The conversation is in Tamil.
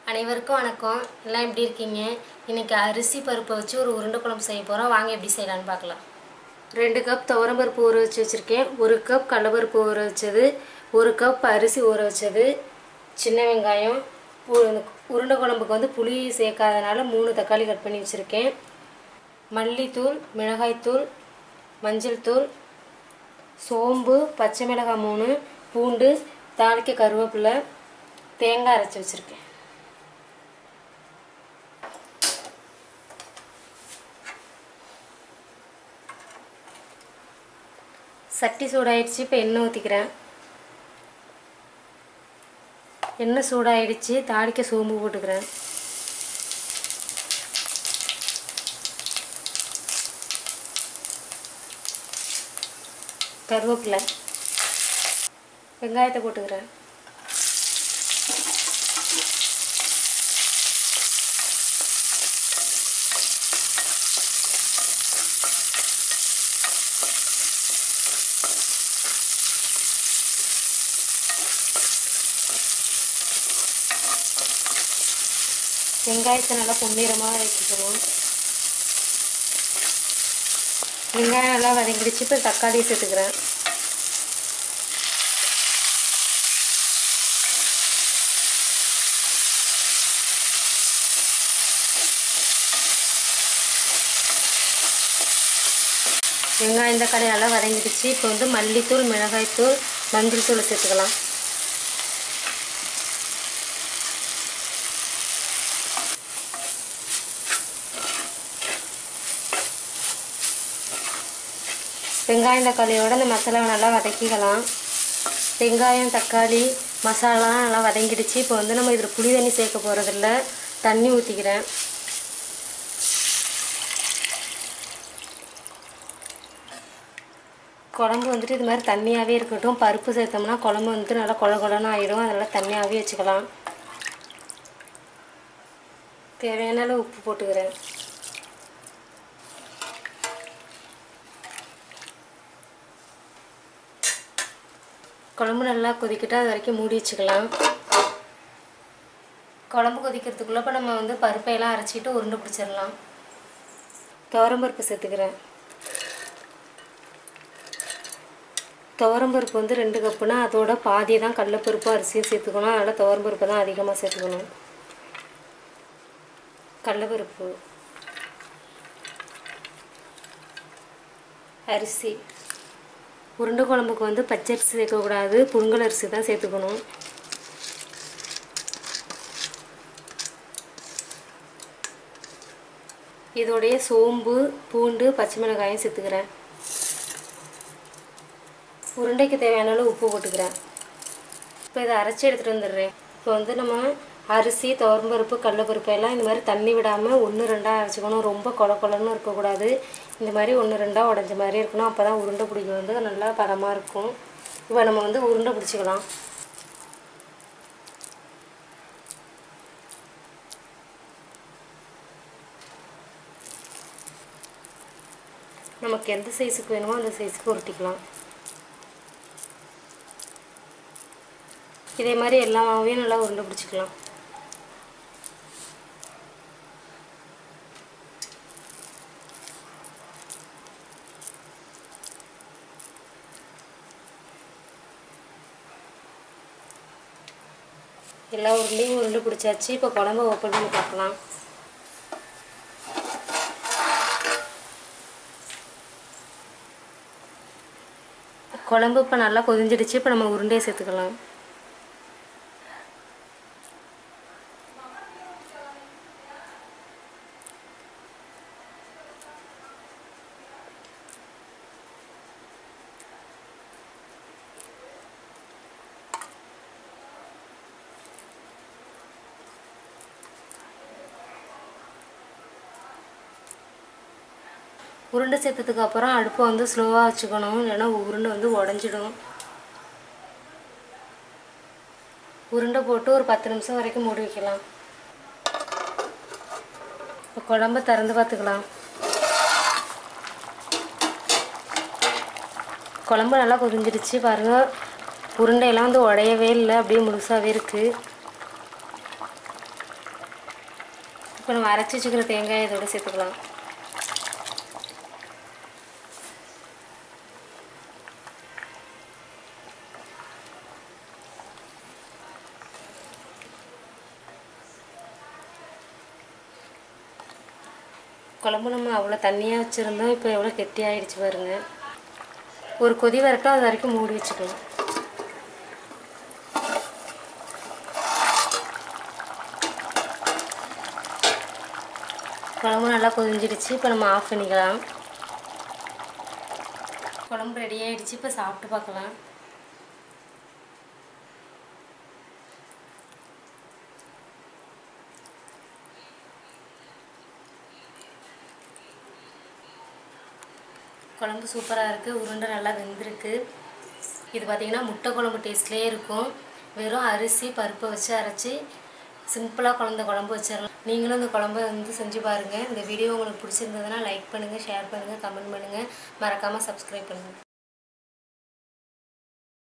அனைவருக்கும் வணக்கம் எல்லாம் எப்படி இருக்கீங்க இன்னைக்கு அரிசி பருப்பை வச்சு ஒரு உருண்டை குழம்பு செய்ய போகிறோம் வாங்க எப்படி செய்யலாம்னு பார்க்கலாம் ரெண்டு கப் துவரம்பருப்பு ஊற வச்சு வச்சுருக்கேன் ஒரு கப் கடலப்பருப்பு ஊற வச்சது ஒரு கப் அரிசி ஊற வச்சது சின்ன வெங்காயம் உ- உருண்டை குழம்புக்கு வந்து புளி சேர்க்காதனால மூணு தக்காளி கட் பண்ணி வச்சுருக்கேன் மல்லித்தூள் மிளகாய்த்தூள் மஞ்சள் தூள் சோம்பு பச்சை மிளகாய் மூணு பூண்டு தாளிக்க கருவேப்பிலை தேங்காய் அரைச்சி வச்சுருக்கேன் சட்டி சூடாயிடுச்சு இப்போ எண்ணெய் ஊற்றிக்கிறேன் எண்ணெய் சூடாயிடுச்சு தாளிக்க சோம்பு போட்டுக்கிறேன் கருவேப்பிலை வெங்காயத்தை போட்டுக்கிறேன் வெங்காயத்தை நல்லா பொன்னிறமாக வச்சுக்கணும் வெங்காயம் நல்லா வதங்கிடுச்சு இப்போ தக்காளி சேர்த்துக்கிறேன் வெங்காயம் தக்காளி நல்லா வதங்கிடுச்சு இப்போ வந்து மல்லித்தூள் மிளகாய்த்தூள் மஞ்சள் தூள் சேர்த்துக்கலாம் வெங்காயம் தக்காளியோட இந்த மசாலாவை நல்லா வதக்கிக்கலாம் வெங்காயம் தக்காளி மசாலாலாம் நல்லா வதங்கிடுச்சு இப்போ வந்து நம்ம இதில் புளி தண்ணி சேர்க்க போகிறதில்ல தண்ணி ஊற்றிக்கிறேன் குழம்பு வந்துட்டு இது மாதிரி தண்ணியாகவே இருக்கட்டும் பருப்பு சேர்த்தோம்னா குழம்பு வந்துட்டு நல்லா கொல கொலன்னு ஆயிடும் அதனால் தண்ணியாகவே வச்சுக்கலாம் தேவையான அளவு உப்பு போட்டுக்கிறேன் குழம்பு நல்லா கொதிக்கிட்டு அது வரைக்கும் மூடி வச்சுக்கலாம் குழம்பு கொதிக்கிறதுக்குள்ளே இப்போ நம்ம வந்து பருப்பையெல்லாம் அரைச்சிட்டு உருண்டை பிடிச்சிடலாம் துவரம்பருப்பு சேர்த்துக்கிறேன் துவரம்பருப்பு வந்து ரெண்டு கப்புனா அதோட பாதி தான் கடலப்பருப்பும் அரிசியும் சேர்த்துக்கணும் அதனால் துவரம்பருப்பு தான் அதிகமாக சேர்த்துக்கணும் கடலப்பருப்பு அரிசி உருண்டை குழம்புக்கு வந்து பச்சரிசி சேர்க்கக்கூடாது புழுங்கல் அரிசி தான் சேர்த்துக்கணும் இதோடைய சோம்பு பூண்டு பச்சை மிளகாயும் சேர்த்துக்கிறேன் உருண்டைக்கு தேவையான அளவு உப்பு போட்டுக்கிறேன் இப்போ இதை அரைச்சி எடுத்துகிட்டு வந்துடுறேன் இப்போ வந்து நம்ம அரிசி துவரம்பருப்பு கடலப்பருப்பு எல்லாம் இந்த மாதிரி தண்ணி விடாமல் ஒன்று ரெண்டாக அரைச்சிக்கணும் ரொம்ப கொல கொலன்னு இருக்கக்கூடாது இந்த மாதிரி ஒன்று ரெண்டாக உடஞ்ச மாதிரி இருக்கணும் அப்போ தான் உருண்டை பிடிக்க வந்து நல்லா பதமாக இருக்கும் இப்போ நம்ம வந்து உருண்டை பிடிச்சிக்கலாம் நமக்கு எந்த சைஸுக்கு வேணுமோ அந்த சைஸுக்கு உருட்டிக்கலாம் இதே மாதிரி எல்லா மாவையும் நல்லா உருண்டை பிடிச்சிக்கலாம் எல்லா உருண்டையும் உருண்டை பிடிச்சாச்சு இப்போ குழம்பு ஓப்பன் பண்ணி பார்க்கலாம் குழம்பு இப்போ நல்லா கொதிஞ்சிடுச்சு இப்போ நம்ம உருண்டையை சேர்த்துக்கலாம் உருண்டை சேர்த்ததுக்கு அப்புறம் அடுப்பை வந்து ஸ்லோவாக வச்சுக்கணும் இல்லைன்னா உருண்டை வந்து உடஞ்சிடும் உருண்டை போட்டு ஒரு பத்து நிமிஷம் வரைக்கும் மூடி வைக்கலாம் இப்போ குழம்ப திறந்து பார்த்துக்கலாம் குழம்பு நல்லா கொதிஞ்சிடுச்சு பாருங்கள் உருண்டையெல்லாம் வந்து உடையவே இல்லை அப்படியே முழுசாகவே இருக்குது இப்போ நம்ம அரைச்சி வச்சுக்கிற தேங்காய் இதோட சேர்த்துக்கலாம் குழம்பு நம்ம அவ்வளோ தண்ணியாக வச்சுருந்தோம் இப்போ எவ்வளோ கெட்டியாகிடுச்சு பாருங்க ஒரு கொதி வரட்டும் அது வரைக்கும் மூடி வச்சுக்கலாம் குழம்பு நல்லா கொதிஞ்சிடுச்சு இப்போ நம்ம ஆஃப் பண்ணிக்கலாம் குழம்பு ரெடி ஆகிடுச்சு இப்போ சாப்பிட்டு பார்க்கலாம் குழம்பு சூப்பராக இருக்குது உருண்டை நல்லா வெந்திருக்கு இது பார்த்திங்கன்னா முட்டை குழம்பு டேஸ்ட்லேயே இருக்கும் வெறும் அரிசி பருப்பை வச்சு அரைச்சி சிம்பிளாக குழந்த குழம்பு வச்சிடலாம் நீங்களும் இந்த குழம்பை வந்து செஞ்சு பாருங்கள் இந்த வீடியோ உங்களுக்கு பிடிச்சிருந்ததுன்னா லைக் பண்ணுங்கள் ஷேர் பண்ணுங்கள் கமெண்ட் பண்ணுங்கள் மறக்காமல் சப்ஸ்கிரைப் பண்ணுங்கள்